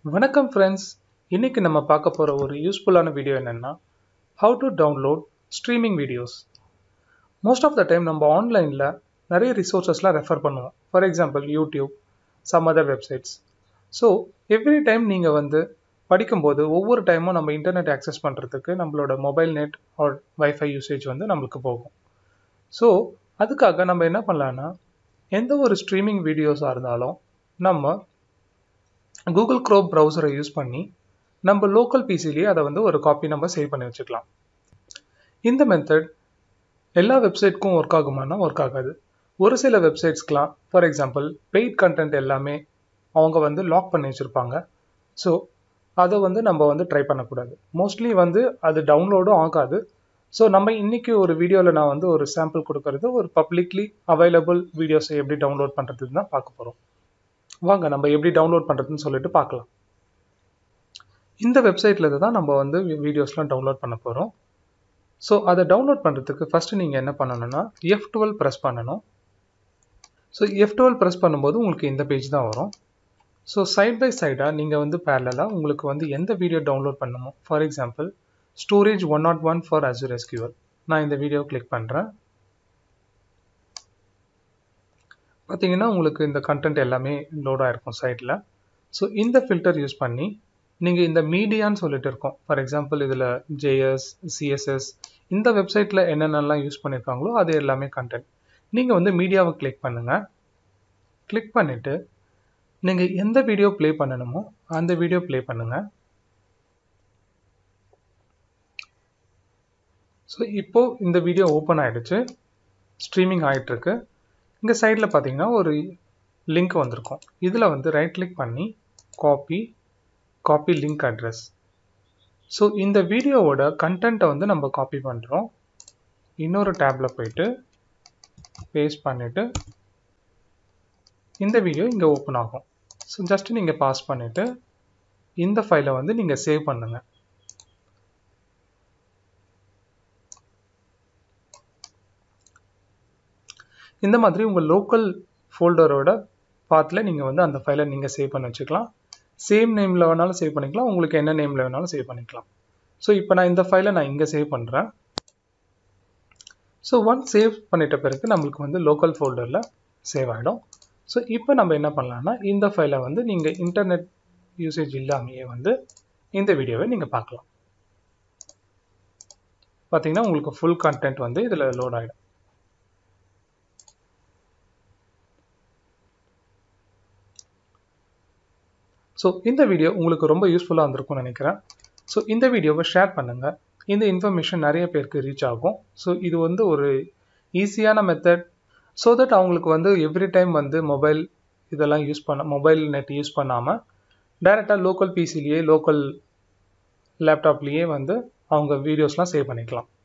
வணக்கம் ஃப்ரெண்ட்ஸ் இன்னைக்கு நம்ம பார்க்க போகிற ஒரு யூஸ்ஃபுல்லான வீடியோ என்னென்னா how to download streaming videos most of the time நம்ம ஆன்லைனில் நிறைய ரிசோர்ஸஸ்லாம் ரெஃபர் பண்ணுவோம் for example YouTube some other websites so every time நீங்கள் வந்து படிக்கும்போது ஒவ்வொரு டைமும் நம்ம இன்டர்நெட் ஆக்சஸ் பண்ணுறதுக்கு நம்மளோட mobile net or wifi usage வந்து நம்மளுக்கு போகும் ஸோ அதுக்காக நம்ம என்ன பண்ணலான்னா எந்த ஒரு ஸ்ட்ரீமிங் வீடியோஸாக இருந்தாலும் நம்ம கூகுள் க்ரோம் ப்ரௌசரை யூஸ் பண்ணி நம்ம லோக்கல் பிசிலேயே அதை வந்து ஒரு காப்பி நம்ம சேவ் பண்ணி வச்சுக்கலாம் இந்த மெத்தட் எல்லா வெப்சைட்க்கும் ஒர்க் ஆகுமானா ஒர்க் ஆகாது ஒரு சில வெப்சைட்ஸ்க்கெலாம் ஃபார் எக்ஸாம்பிள் பெய்ட் கண்டென்ட் எல்லாமே அவங்க வந்து லாக் பண்ணி வச்சுருப்பாங்க ஸோ அதை வந்து நம்ம வந்து ட்ரை பண்ணக்கூடாது மோஸ்ட்லி வந்து அது டவுன்லோடும் ஆகாது ஸோ நம்ம இன்னைக்கு ஒரு வீடியோவில் நான் வந்து ஒரு சாம்பிள் கொடுக்கறது ஒரு பப்ளிக்லி அவைலபிள் வீடியோஸை எப்படி டவுன்லோட் பண்ணுறதுன்னு தான் பார்க்க போகிறோம் வாங்க நம்ம எப்படி டவுன்லோட் பண்ணுறதுன்னு சொல்லிட்டு பார்க்கலாம் இந்த வெப்சைட்டில் தான் நம்ம வந்து வீடியோஸ்லாம் டவுன்லோட் பண்ண போகிறோம் ஸோ அதை டவுன்லோட் பண்ணுறதுக்கு ஃபஸ்ட்டு நீங்கள் என்ன பண்ணணும்னா எஃப் டுவெல் ப்ரெஸ் பண்ணணும் ஸோ எஃப் டுவெல் ப்ரெஸ் பண்ணும்போது உங்களுக்கு இந்த பேஜ் தான் வரும் ஸோ சைட் பை சைடாக நீங்கள் வந்து பேரலாக உங்களுக்கு வந்து எந்த வீடியோ டவுன்லோட் பண்ணணுமோ for example storage one not one for Azure SQL நான் இந்த வீடியோ கிளிக் பண்ணுறேன் பார்த்தீங்கன்னா உங்களுக்கு இந்த கண்டென்ட் எல்லாமே லோட் ஆகிருக்கும் சைட்டில் ஸோ இந்த ஃபில்டர் யூஸ் பண்ணி நீங்கள் இந்த மீடியான்னு சொல்லிட்டு இருக்கோம் ஃபார் எக்ஸாம்பிள் இதில் ஜேஎஸ் சிஎஸ்எஸ் இந்த வெப்சைட்டில் என்னென்னலாம் யூஸ் பண்ணியிருக்காங்களோ அது எல்லாமே கண்டென்ட் நீங்கள் வந்து மீடியாவை கிளிக் பண்ணுங்கள் கிளிக் பண்ணிவிட்டு நீங்கள் எந்த வீடியோ ப்ளே பண்ணணுமோ அந்த வீடியோ ப்ளே பண்ணுங்கள் ஸோ இப்போது இந்த வீடியோ ஓப்பன் ஆகிடுச்சு ஸ்ட்ரீமிங் ஆகிட்டுருக்கு இங்கே சைடில் பார்த்தீங்கன்னா ஒரு லிங்க் வந்திருக்கும் இதில் வந்து ரைட் கிளிக் பண்ணி copy copy link address so இந்த வீடியோவோட கண்டென்ட்டை வந்து நம்ம காப்பி பண்ணுறோம் இன்னொரு டேப்பில் போயிட்டு பேஸ்ட் பண்ணிவிட்டு இந்த வீடியோ இங்கே ஓப்பன் ஆகும் ஸோ ஜஸ்ட் நீங்கள் பாஸ் பண்ணிவிட்டு இந்த ஃபைலை வந்து நீங்கள் சேவ் பண்ணுங்கள் இந்த மாதிரி உங்கள் லோக்கல் ஃபோல்டரோட பாத்தில் நீங்கள் வந்து அந்த ஃபைலை நீங்கள் சேவ் பண்ணி வச்சுக்கலாம் சேம் நேமில் வேணாலும் சேவ் பண்ணிக்கலாம் உங்களுக்கு என்ன நேமில் வேணாலும் சேவ் பண்ணிக்கலாம் ஸோ இப்போ நான் இந்த ஃபைலை நான் இங்கே சேவ் பண்ணுறேன் ஸோ ஒன் சேவ் பண்ணிட்ட பிறகு நம்மளுக்கு வந்து லோக்கல் ஃபோல்டரில் சேவ் ஆகிடும் ஸோ இப்போ நம்ம என்ன பண்ணலாம்னா இந்த ஃபைலை வந்து நீங்கள் இன்டர்நெட் யூசேஜ் இல்லாமையே வந்து இந்த வீடியோவை நீங்கள் பார்க்கலாம் பார்த்தீங்கன்னா உங்களுக்கு ஃபுல் கண்டென்ட் வந்து இதில் லோட் ஆகிடும் ஸோ இந்த வீடியோ உங்களுக்கு ரொம்ப யூஸ்ஃபுல்லாக இருந்திருக்கும்னு நினைக்கிறேன் ஸோ இந்த வீடியோவை ஷேர் பண்ணுங்கள் இந்த இன்ஃபர்மேஷன் நிறைய பேருக்கு ரீச் ஆகும் ஸோ இது வந்து ஒரு ஈஸியான மெத்தட் ஸோ தட் அவங்களுக்கு வந்து எவ்ரி டைம் வந்து மொபைல் இதெல்லாம் யூஸ் பண்ண மொபைல் நெட் யூஸ் பண்ணாமல் டைரெக்டாக லோக்கல் பிசிலேயே லோக்கல் லேப்டாப்லேயே வந்து அவங்க வீடியோஸ்லாம் சேவ் பண்ணிக்கலாம்